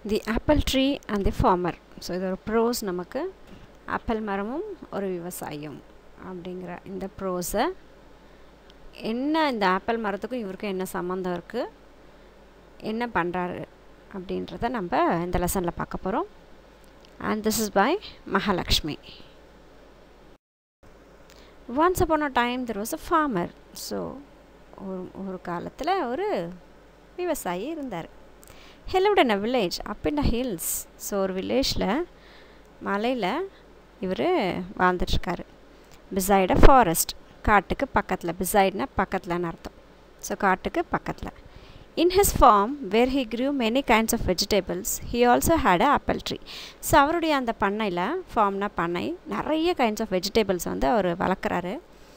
the apple tree and the farmer so இது ஒரு pros நமக்கு ஆப்பிள் மரமும் ஒரு விவசாயம் அப்படிங்கிற இந்த ப்ரோஸை என்ன இந்த ஆப்பிள் மரத்துக்கும் இவருக்கும் என்ன சம்மந்தம் இருக்குது என்ன பண்ணுறாரு அப்படின்றத நம்ம இந்த லெசனில் பார்க்க போகிறோம் and this is by Mahalakshmi once upon a time there was a farmer so ஒரு ஒரு காலத்தில் ஒரு விவசாயி இருந்தார் he lived in a village up in the hills so ஒரு வில்லேஜில் மலையில் இவர் வாழ்ந்துட்டுருக்காரு பிசைட் அ ஃபாரஸ்ட் காட்டுக்கு பக்கத்தில் பிசைட்னா பக்கத்தில்னு அர்த்தம் ஸோ காட்டுக்கு பக்கத்தில் in his farm where he grew many kinds of vegetables he also had a apple tree so அவருடைய அந்த பண்ணையில் ஃபார்ம்னா பண்ணை நிறைய கைண்ட்ஸ் ஆஃப் வெஜிடபிள்ஸ் வந்து அவர் வளர்க்குறாரு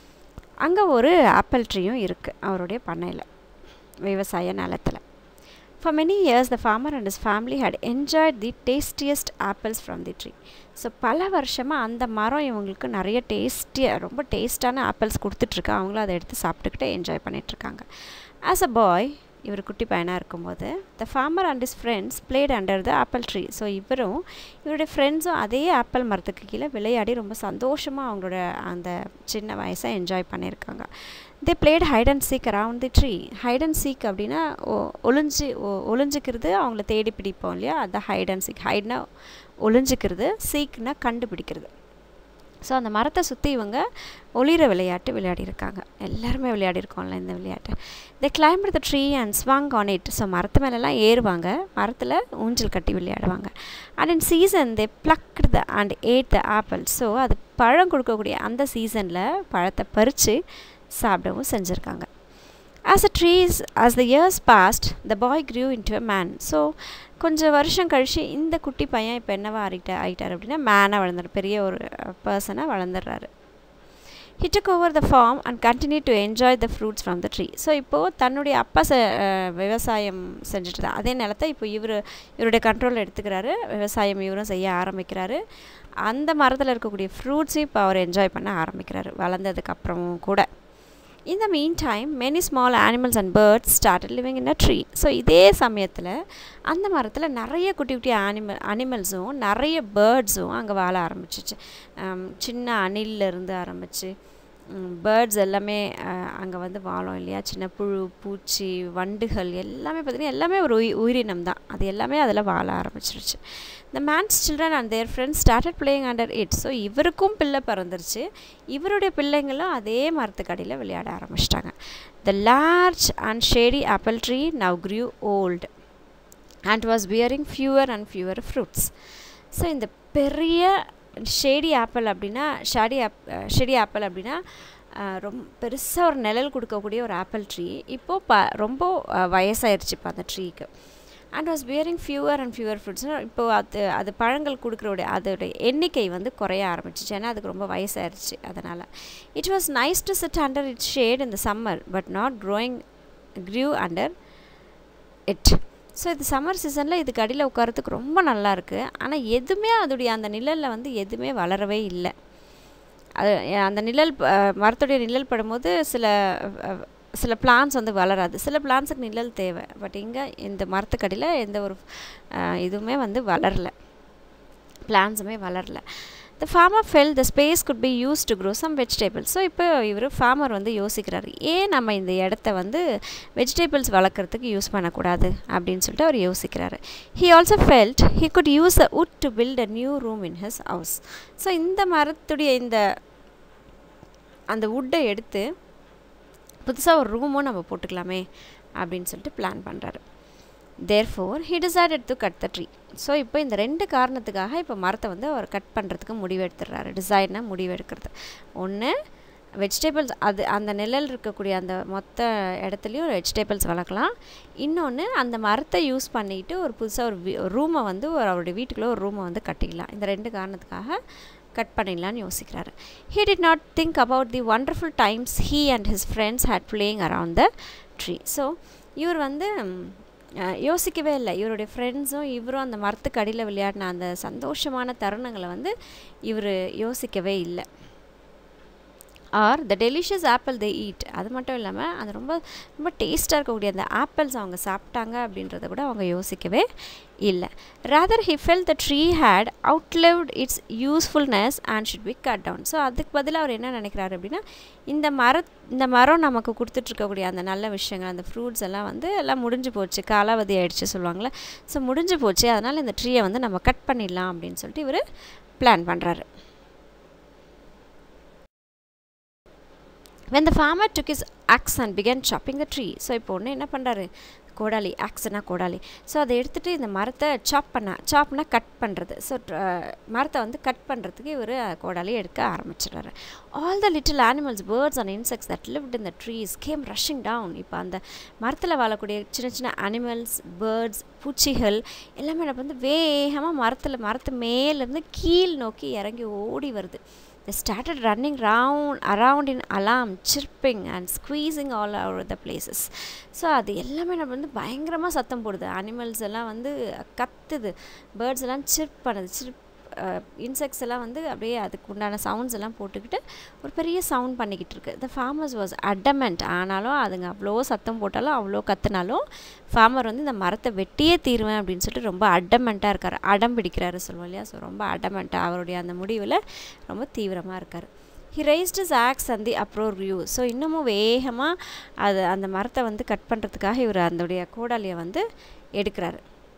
அங்கே ஒரு ஆப்பிள் ட்ரீயும் இருக்குது அவருடைய பண்ணையில் விவசாய நிலத்தில் for many years the farmer and is family had enjoyed the tastiest apples from the tree so பல வருஷமாக அந்த மரம் இவங்களுக்கு நிறைய டேஸ்டியாக ரொம்ப டேஸ்ட்டான ஆப்பிள்ஸ் கொடுத்துட்ருக்கு அவங்களும் அதை எடுத்து சாப்பிட்டுக்கிட்டு என்ஜாய் பண்ணிகிட்ருக்காங்க ஆஸ் அ பாய் இவர் குட்டி பையனாக இருக்கும்போது the farmer and is friends played under the apple tree so இவரும் இவருடைய ஃப்ரெண்ட்ஸும் அதே ஆப்பிள் மரத்துக்கு கீழே விளையாடி ரொம்ப சந்தோஷமாக அவங்களோட அந்த சின்ன வயசை என்ஜாய் பண்ணியிருக்காங்க they played hide and seek around the tree hide and seek அப்படின்னா ஒளிஞ்சு ஒளிஞ்சிக்கிறது அவங்கள தேடி பிடிப்போம் இல்லையா அது ஹைட் அண்ட் சீக் ஹைட்னா ஒளிஞ்சிக்கிறது சீக்னா கண்டுபிடிக்கிறது ஸோ அந்த மரத்தை சுற்றி இவங்க ஒளிர விளையாட்டு விளையாடிருக்காங்க எல்லாருமே விளையாடிருக்கோம்ல இந்த விளையாட்டு they climb the tree and swung on it so மரத்து மேலெலாம் ஏறுவாங்க மரத்தில் ஊஞ்சல் கட்டி விளையாடுவாங்க and in season they plucked the and ate the apple so அது பழம் கொடுக்கக்கூடிய அந்த சீசனில் பழத்தை பறித்து சாப்பிடவும் செஞ்சுருக்காங்க as a trees as the years passed the boy grew into a man so கொஞ்சம் வருஷம் கழித்து இந்த குட்டி பையன் இப்போ என்னவா ஆகிட்டா ஆகிட்டார் அப்படின்னா மேனாக வளர்ந்துரு பெரிய ஒரு பர்சனாக வளர்ந்துடுறாரு he took over the farm and continue to enjoy the fruits from the tree so இப்போது தன்னுடைய அப்பா ச விவசாயம் செஞ்சுட்டு தான் அதே நிலத்தை இப்போ இவர் இவருடைய கண்ட்ரோலில் எடுத்துக்கிறாரு விவசாயம் இவரும் செய்ய ஆரம்பிக்கிறாரு அந்த மரத்தில் இருக்கக்கூடிய ஃப்ரூட்ஸையும் இப்போ அவர் என்ஜாய் பண்ண ஆரம்பிக்கிறாரு வளர்ந்ததுக்கப்புறமும் கூட in the mean time many small animals and birds started living in a tree so இதே சமயத்தில் அந்த மரத்தில் நிறைய குட்டி குட்டி அனிமல் அனிமல்ஸும் நிறைய பேர்ட்ஸும் அங்கே வாழ ஆரம்பிச்சிச்சு சின்ன அணிலிருந்து ஆரம்பித்து பேர்ட்ஸ் எல்லாமே அங்கே வந்து வாழும் இல்லையா சின்ன புழு பூச்சி வண்டுகள் எல்லாமே பார்த்திங்கன்னா எல்லாமே ஒரு உயி உயிரினம் தான் அது எல்லாமே அதில் வாழ ஆரம்பிச்சிருச்சு the man's children and their friends started playing under it so இவருக்கும் பிள்ளை பிறந்துருச்சு இவருடைய பிள்ளைங்களும் அதே மரத்துக்கடியில் விளையாட ஆரம்பிச்சிட்டாங்க the large and shady apple tree now grew old and was bearing fewer and fewer fruits so இந்த பெரிய ஷேடி ஆப்பிள் அப்படின்னா ஷேடி ஆப் ஷெடி ஆப்பிள் அப்படின்னா ரொம்ப பெருசாக ஒரு நிழல் கொடுக்கக்கூடிய ஒரு ஆப்பிள் ட்ரீ இப்போது ப ரொம்ப வயசாயிருச்சு இப்போ அந்த ட்ரீக்கு and was bearing fewer and fewer fruits இப்போது அது அது பழங்கள் கொடுக்குறோடைய அதோடைய எண்ணிக்கை வந்து குறைய ஆரம்பிச்சிச்சு ஏன்னா அதுக்கு ரொம்ப வயசாயிருச்சு அதனால் it was nice to sit under it shade in the summer but not growing grew under it so இது சம்மர் சீசனில் இதுக்கு அடியில் உட்காரத்துக்கு ரொம்ப நல்லா இருக்குது ஆனால் எதுவுமே அதோடைய அந்த நிழலில் வந்து எதுவுமே வளரவே இல்லை அது அந்த நிழல் மரத்துடைய நிழல் படும்போது சில சில பிளான்ஸ் வந்து வளராது சில பிளான்ஸுக்கு நிழல் தேவை பட் இங்கே இந்த மரத்துக்கடியில் எந்த ஒரு இதுவுமே வந்து வளரல பிளான்ஸுமே வளரல the farmer fell the space could be used to grow some vegetables so இப்போ இவர் ஃபார்மர் வந்து யோசிக்கிறாரு ஏன் நம்ம இந்த இடத்த வந்து வெஜிடபிள்ஸ் வளர்க்குறதுக்கு யூஸ் பண்ணக்கூடாது அப்படின்னு சொல்லிட்டு அவர் யோசிக்கிறாரு he also felt he could use a wood to build a new room in his house so இந்த மரத்துடைய இந்த அந்த உட்டை எடுத்து புதுசாக ஒரு ரூமும் நம்ம போட்டுக்கலாமே அப்படின்னு சொல்லிட்டு பிளான் பண்ணுறாரு therefore he decided to cut the tree so இப்போ இந்த ரெண்டு காரணத்துக்காக இப்போ மரத்தை வந்து அவர் கட் பண்ணுறதுக்கு முடிவெடுத்துடுறாரு டிசைனை முடிவெடுக்கிறது ஒன்று வெஜிடபிள்ஸ் அது அந்த நிழல் இருக்கக்கூடிய அந்த மொத்த இடத்துலையும் வெஜிடபிள்ஸ் வளர்க்கலாம் இன்னொன்று அந்த மரத்தை யூஸ் பண்ணிவிட்டு ஒரு புதுசாக ஒரு ரூமை வந்து ஒரு அவருடைய வீட்டுக்குள்ளே ஒரு ரூமை வந்து கட்டிக்கலாம் இந்த ரெண்டு காரணத்துக்காக கட் பண்ணிடலான்னு யோசிக்கிறாரு he did not think about the wonderful times he and his friends had playing around the tree so இவர் வந்து யோசிக்கவே இல்லை இவருடைய ஃப்ரெண்ட்ஸும் இவரும் அந்த மரத்துக்கு அடியில் விளையாடின அந்த சந்தோஷமான தருணங்களை வந்து இவர் யோசிக்கவே இல்லை or the delicious apple they eat அது மட்டும் இல்லாமல் அது ரொம்ப ரொம்ப டேஸ்ட்டாக இருக்கக்கூடிய அந்த ஆப்பிள்ஸ் அவங்க சாப்பிட்டாங்க அப்படின்றத கூட அவங்க யோசிக்கவே இல்லை rather he fell the tree had outlived its usefulness and should be cut down so அதுக்கு பதிலாக அவர் என்ன நினைக்கிறாரு அப்படின்னா இந்த மர இந்த மரம் நமக்கு கொடுத்துட்ருக்கக்கூடிய அந்த நல்ல விஷயங்கள் அந்த ஃப்ரூட்ஸ் எல்லாம் வந்து எல்லாம் முடிஞ்சு போச்சு காலாவதி ஆயிடுச்சு சொல்லுவாங்களே ஸோ முடிஞ்சு போச்சு அதனால் இந்த ட்ரீயை வந்து நம்ம கட் பண்ணிடலாம் அப்படின்னு சொல்லிட்டு இவர் பிளான் பண்ணுறாரு when the farmer took his axe and began chopping the tree so இப்போ ஒன்று என்ன பண்ணுறாரு கோடாலி ஆக்ஸ்னா கோடாலி ஸோ அதை எடுத்துகிட்டு இந்த மரத்தை சாப் பண்ண சாப்னா கட் பண்ணுறது ஸோ மரத்தை வந்து கட் பண்ணுறதுக்கு இவர் கோடாலி எடுக்க ஆரம்பிச்சிடுறாரு all the little animals birds and insects that lived in the trees came rushing down இப்போ அந்த மரத்தில் வாழக்கூடிய சின்ன சின்ன அனிமல்ஸ் பேர்ட்ஸ் பூச்சிகள் எல்லாமே நம்ம வந்து வேகமாக மரத்தில் மரத்து மேலேருந்து கீழ் நோக்கி இறங்கி ஓடி வருது they started running round around in alarm chirping and squeezing all over the places so அது எல்லாமே நம்ம வந்து பயங்கரமாக சத்தம் போடுது அனிமல்ஸ் எல்லாம் வந்து கத்துது பேர்ட்ஸ் எல்லாம் சிர்ப் பண்ணுது சிர்ப் இன்செக்ட்ஸ் எல்லாம் வந்து அப்படியே அதுக்கு உண்டான சவுண்ட்ஸ் எல்லாம் போட்டுக்கிட்டு ஒரு பெரிய சவுண்ட் பண்ணிக்கிட்டு இருக்கு த ஃபார்மர்ஸ் வாஸ் அடமெண்ட் ஆனாலும் அதுங்க அவ்வளோ சத்தம் போட்டாலும் அவ்வளோ கத்துனாலும் ஃபார்மர் வந்து இந்த மரத்தை வெட்டியே தீருவேன் அப்படின்னு சொல்லிட்டு ரொம்ப அடமெண்ட்டாக இருக்கார் அடம் பிடிக்கிறாரு சொல்லுவோம் இல்லையா ஸோ ரொம்ப அடமெண்ட்டாக அவருடைய அந்த முடிவில் ரொம்ப தீவிரமாக இருக்கார் ஹி ரைஸ்ட் இஸ் ஆக்ஸ் அந்த அப்ரோர் வியூ ஸோ இன்னமும் வேகமாக அது அந்த மரத்தை வந்து கட் பண்ணுறதுக்காக இவர் அதோடைய கோடாலியை வந்து எடுக்கிறாரு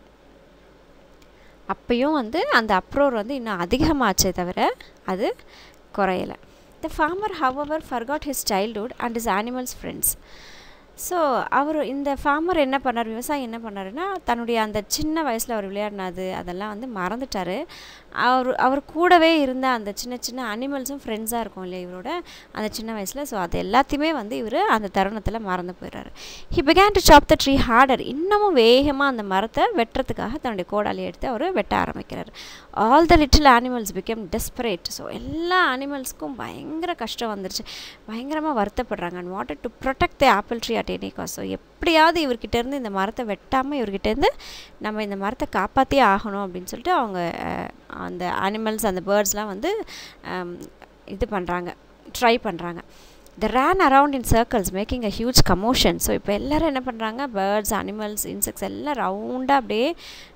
அப்பையும் வந்து அந்த அப்ரோர் வந்து இன்னும் அதிகமாச்சே தவிர அது குறையலை the farmer however forgot his childhood and his animals friends so அவர் இந்த ஃபார்மர் என்ன பண்ணார் விவசாயி என்ன பண்ணாருன்னா தன்னுடைய அந்த சின்ன வயசில் அவர் விளையாடினது அதெல்லாம் வந்து மறந்துட்டார் அவர் அவர் கூடவே இருந்த அந்த சின்ன சின்ன அனிமல்ஸும் ஃப்ரெண்ட்ஸாக இருக்கும் இல்லையா இவரோட அந்த சின்ன வயசில் ஸோ அது எல்லாத்தையுமே வந்து இவர் அந்த தருணத்தில் மறந்து போயிடுறாரு ஹி பிகேன் டு சாப் த ட்ரீ ஹார்டர் இன்னமும் வேகமாக அந்த மரத்தை வெட்டுறதுக்காக தன்னுடைய கோடாலி எடுத்து அவர் வெட்ட ஆரம்பிக்கிறார் all the little animals become desperate so எல்லா அனிமல்ஸ்க்கும் பயங்கர கஷ்டம் வந்துருச்சு பயங்கரமாக வருத்தப்படுறாங்க அண்ட் வாட்டர் to protect the apple tree at any cost so எப்படியாவது இவர்கிட்டேருந்து இந்த மரத்தை வெட்டாமல் இவர்கிட்டேருந்து நம்ம இந்த மரத்தை காப்பாற்றியே ஆகணும் அப்படின்னு சொல்லிட்டு அவங்க அந்த அனிமல்ஸ் அந்த பேர்ட்ஸ்லாம் வந்து இது பண்ணுறாங்க ட்ரை பண்ணுறாங்க they ran around in circles making a huge commotion so இப்போ எல்லோரும் என்ன பண்ணுறாங்க பேர்ட்ஸ் அனிமல்ஸ் இன்செக்ட்ஸ் எல்லாம் ரவுண்டாக அப்படியே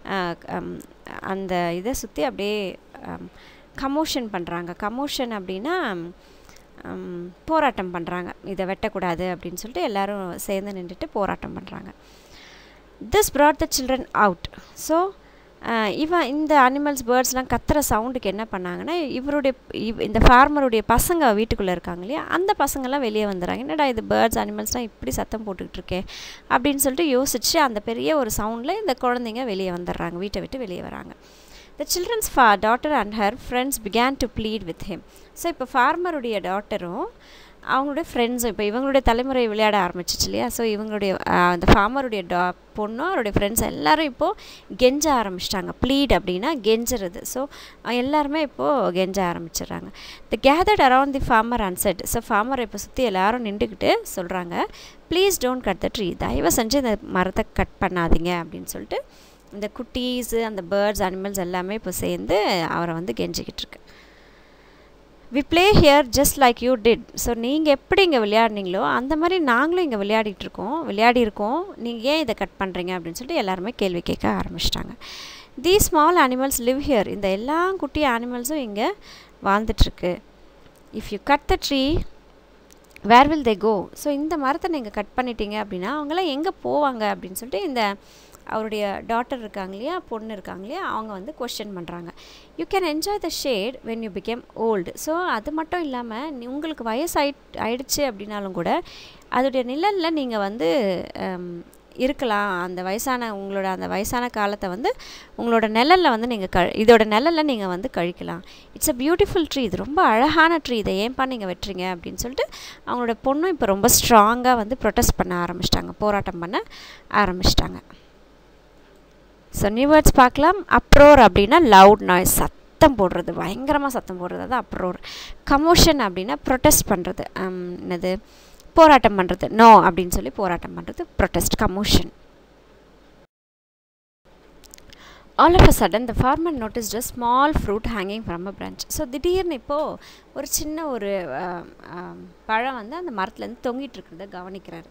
அந்த இதை சுற்றி அப்படியே கமோஷன் பண்ணுறாங்க கமோஷன் அப்படின்னா போராட்டம் பண்ணுறாங்க இதை வெட்டக்கூடாது அப்படின்னு சொல்லிட்டு எல்லோரும் சேர்ந்து நின்றுட்டு போராட்டம் பண்ணுறாங்க this brought the children out so இவன் இந்த அனிமல்ஸ் பேர்ட்ஸ்லாம் கத்துற சவுண்டுக்கு என்ன பண்ணாங்கன்னா இவருடைய இவ் இந்த ஃபார்மருடைய பசங்க வீட்டுக்குள்ளே இருக்காங்க இல்லையா அந்த பசங்கள்லாம் வெளியே வந்துடுறாங்க என்னடா இது பேர்ட்ஸ் அனிமல்ஸ்லாம் இப்படி சத்தம் போட்டுக்கிட்டு இருக்கே அப்படின்னு சொல்லிட்டு யோசிச்சு அந்த பெரிய ஒரு சவுண்டில் இந்த குழந்தைங்க வெளியே வந்துடுறாங்க வீட்டை விட்டு வெளியே வராங்க த சில்ட்ரன்ஸ் ஃபா daughter and her friends began to plead with him so இப்போ ஃபார்மருடைய டாட்டரும் அவங்களுடைய ஃப்ரெண்ட்ஸும் இப்போ இவங்களுடைய தலைமுறை விளையாட ஆரம்பிச்சிச்சு இல்லையா ஸோ இவங்களுடைய அந்த ஃபார்மருடைய டா பொண்ணும் அவருடைய ஃப்ரெண்ட்ஸ் எல்லோரும் இப்போது கெஞ்ச ஆரம்பிச்சிட்டாங்க ப்ளீட் அப்படின்னா கெஞ்சுறது ஸோ எல்லாருமே இப்போது கெஞ்ச ஆரம்பிச்சிடுறாங்க they gathered around the farmer and said so ஃபார்மரை இப்போ சுற்றி எல்லாரும் நின்றுக்கிட்டு சொல்கிறாங்க please don't cut the tree தயவு செஞ்சு இந்த மரத்தை கட் பண்ணாதீங்க அப்படின்னு சொல்லிட்டு இந்த குட்டீஸு அந்த பேர்ட்ஸ் அனிமல்ஸ் எல்லாமே இப்போ சேர்ந்து அவரை வந்து கெஞ்சிக்கிட்டு இருக்கு we play here just like you did so நீங்கள் எப்படி இங்கே விளையாடினீங்களோ அந்த மாதிரி நாங்களும் இங்கே விளையாடிட்டு இருக்கோம் விளையாடி இருக்கோம் நீங்கள் ஏன் இதை கட் பண்ணுறீங்க அப்படின்னு சொல்லிட்டு எல்லாருமே கேள்வி கேட்க ஆரம்பிச்சிட்டாங்க the small animals live here இந்த எல்லா குட்டி அனிமல்ஸும் இங்கே வாழ்ந்துட்டுருக்கு if you cut the tree where will they go so இந்த மரத்தை நீங்கள் கட் பண்ணிட்டீங்க அப்படின்னா அவங்களாம் எங்கே போவாங்க அப்படின்னு சொல்லிட்டு இந்த அவருடைய டாட்டர் இருக்காங்க இல்லையா பொண்ணு இருக்காங்க இல்லையா அவங்க வந்து கொஷின் பண்ணுறாங்க you can enjoy the shade when you become old so அது மட்டும் இல்லாமல் உங்களுக்கு வயசாயி ஆயிடுச்சு அப்படின்னாலும் கூட அதோடைய நிழலில் நீங்கள் வந்து இருக்கலாம் அந்த வயசான உங்களோட அந்த வயசான காலத்தை வந்து உங்களோட நிழலில் வந்து நீங்கள் க இதோட நிழலில் நீங்கள் வந்து கழிக்கலாம் இட்ஸ் அ பியூட்டிஃபுல் ட்ரீ இது ரொம்ப அழகான ட்ரீ இதை ஏன்பா நீங்கள் வெட்டுறீங்க அப்படின்னு சொல்லிட்டு அவங்களோட பொண்ணும் இப்போ ரொம்ப ஸ்ட்ராங்காக வந்து ப்ரொட்டஸ்ட் பண்ண ஆரம்பிச்சிட்டாங்க போராட்டம் பண்ண ஆரம்பிச்சிட்டாங்க ஸோ நியூ வேர்ட்ஸ் பார்க்கலாம் அப்ரோர் அப்படின்னா லவுட் நாய்ஸ் சத்தம் போடுறது பயங்கரமாக சத்தம் போடுறது அது அப்ரோர் கமோஷன் அப்படின்னா ப்ரொட்டஸ்ட் பண்ணுறது என்னது போராட்டம் பண்ணுறது நோ அப்படின்னு சொல்லி போராட்டம் பண்ணுறது protest commotion all of a sudden the farmer noticed a small fruit hanging from a branch so திடீர்னு இப்போது ஒரு சின்ன ஒரு பழம் வந்து அந்த மரத்துலேருந்து தொங்கிட்டு இருக்கிறத கவனிக்கிறாரு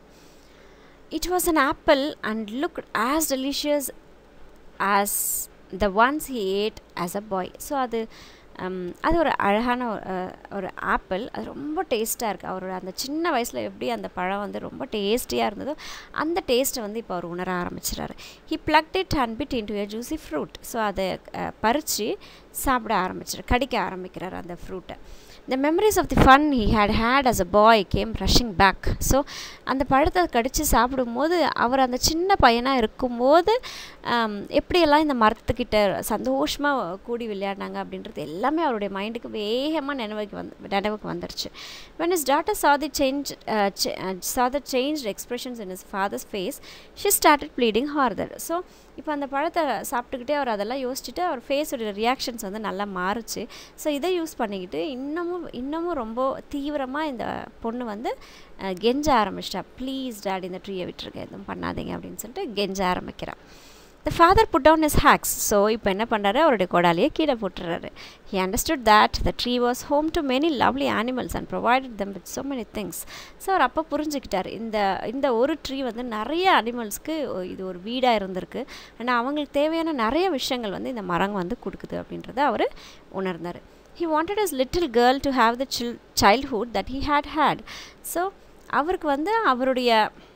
it was an apple and look as delicious as the ones he ate as a boy so அது அது ஒரு அழகான ஒரு ஆப்பிள் அது ரொம்ப டேஸ்ட்டாக இருக்குது அவரோட அந்த சின்ன வயசில் எப்படி அந்த பழம் வந்து ரொம்ப டேஸ்டியாக இருந்ததோ அந்த டேஸ்ட்டை வந்து இப்போ அவர் உணர ஆரம்பிச்சிடாரு he plucked it and bit into a juicy fruit so அதை பறித்து சாப்பிட ஆரம்பிச்சிடார் கடிக்க ஆரம்பிக்கிறார் அந்த ஃப்ரூட்டை the memories of the fun he had had as a boy came rushing back so அந்த பழத்தை கடித்து சாப்பிடும்போது அவர் அந்த சின்ன பையனாக இருக்கும்போது எப்படியெல்லாம் இந்த மரத்துக்கிட்ட சந்தோஷமாக கூடி விளையாடினாங்க அப்படின்றது எல்லாமே அவருடைய மைண்டுக்கு வேகமாக நினைவுக்கு வந்து நினைவுக்கு வந்துருச்சு வென் இஸ் டாட்டர் சா the change saw the change expressions in his father's face she started pleading harder so இப்போ அந்த பழத்தை சாப்பிட்டுக்கிட்டே அவர் அதெல்லாம் யோசிச்சுட்டு அவர் ஃபேஸோட ரியாக்ஷன்ஸ் வந்து நல்லா மாறுச்சு ஸோ இதை யூஸ் பண்ணிக்கிட்டு இன்னமும் இன்னமும் ரொம்ப தீவிரமாக இந்த பொண்ணு வந்து கெஞ்ச ஆரம்பிச்சிட்டா ப்ளீஸ் டேட் இந்த ட்ரீயை விட்டுருக்க எதுவும் பண்ணாதீங்க அப்படின்னு சொல்லிட்டு கெஞ்ச ஆரம்பிக்கிறான் the father put down his axe so இப்போ என்ன பண்ணுறாரு அவருடைய கொடாலியை கீழே போட்டுறாரு he understood that the tree was home to many lovely animals and provided them with so many things so அவர் அப்போ புரிஞ்சுக்கிட்டார் இந்த இந்த ஒரு ட்ரீ வந்து நிறைய அனிமல்ஸ்க்கு இது ஒரு வீடாக இருந்திருக்கு ஆனால் அவங்களுக்கு தேவையான நிறைய விஷயங்கள் வந்து இந்த மரம் வந்து கொடுக்குது அப்படின்றத அவர் உணர்ந்தார் he wanted his little girl to have the சில் childhood that he had had so அவருக்கு வந்து அவருடைய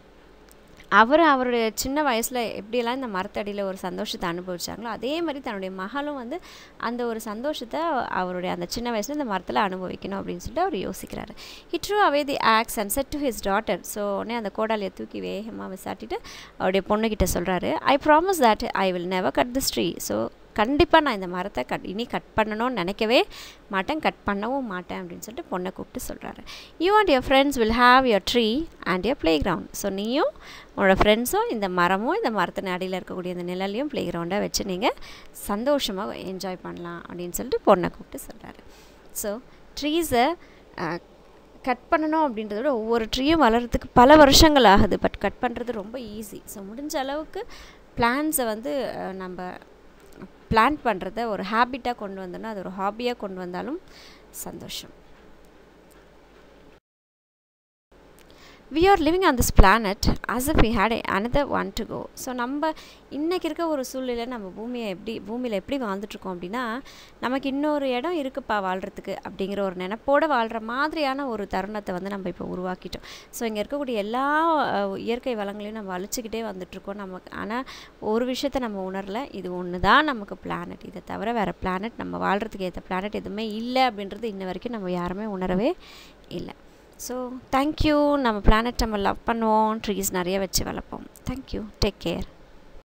அவர் அவருடைய சின்ன வயசில் எப்படியெல்லாம் இந்த மரத்தடியில் ஒரு சந்தோஷத்தை அனுபவிச்சாங்களோ அதே மாதிரி தன்னுடைய மகளும் வந்து அந்த ஒரு சந்தோஷத்தை அவருடைய அந்த சின்ன வயசில் இந்த மரத்தில் அனுபவிக்கணும் அப்படின்னு சொல்லிட்டு அவர் யோசிக்கிறாரு he threw away the axe and said to his daughter so உடனே அந்த கோடாலியை தூக்கி வேகமாக விசாட்டிட்டு அவருடைய பொண்ணுக்கிட்ட சொல்கிறாரு I promise that I will never cut this tree so கண்டிப்பாக நான் இந்த மரத்தை கட் இனி கட் பண்ணணும்னு நினைக்கவே மாட்டேன் கட் பண்ணவும் மாட்டேன் அப்படின்னு சொல்லிட்டு பொண்ணை கூப்பிட்டு சொல்கிறாரு you and your friends will have your tree and your playground so நீயும் உன்னோட ஃப்ரெண்ட்ஸும் இந்த மரமும் இந்த மரத்தின் அடியில் இருக்கக்கூடிய இந்த நிழலையும் ப்ளே கிரவுண்டை வச்சு நீங்கள் சந்தோஷமாக என்ஜாய் பண்ணலாம் அப்படின்னு சொல்லிட்டு பொண்ணை கூப்பிட்டு சொல்கிறாரு ஸோ ட்ரீஸை கட் பண்ணணும் அப்படின்றத விட ஒவ்வொரு ட்ரீயும் வளர்கிறதுக்கு பல வருஷங்கள் ஆகுது பட் கட் பண்ணுறது ரொம்ப ஈஸி ஸோ முடிஞ்ச அளவுக்கு பிளான்ஸை வந்து நம்ம பிளான் பண்ணுறத ஒரு ஹேபிட்டாக கொண்டு வந்தோன்னா அது ஒரு ஹாபியாக கொண்டு வந்தாலும் சந்தோஷம் we are living on this planet as if we had another one to go so நம்ம இன்றைக்கி இருக்க ஒரு சூழ்நிலை நம்ம பூமியை எப்படி பூமியில் எப்படி வாழ்ந்துட்டுருக்கோம் அப்படின்னா நமக்கு இன்னொரு இடம் இருக்குப்பா வாழ்கிறதுக்கு அப்படிங்கிற ஒரு நினப்போடு வாழ்கிற மாதிரியான ஒரு தருணத்தை வந்து நம்ம இப்போ உருவாக்கிட்டோம் ஸோ இங்கே இருக்கக்கூடிய எல்லா இயற்கை வளங்களையும் நம்ம அழிச்சிக்கிட்டே வந்துட்டுருக்கோம் நமக்கு ஆனால் ஒரு விஷயத்த நம்ம உணரல இது ஒன்று தான் நமக்கு பிளானட் இதை தவிர வேறு பிளானட் நம்ம வாழ்கிறதுக்கு ஏற்ற பிளானட் எதுவுமே இல்லை அப்படின்றது இன்ன வரைக்கும் நம்ம யாருமே உணரவே இல்லை ஸோ தேங்க்யூ நம்ம பிளானட் நம்ம லவ் பண்ணுவோம் ட்ரீஸ் நிறைய வச்சு வளர்ப்போம் தேங்க்யூ டேக் கேர்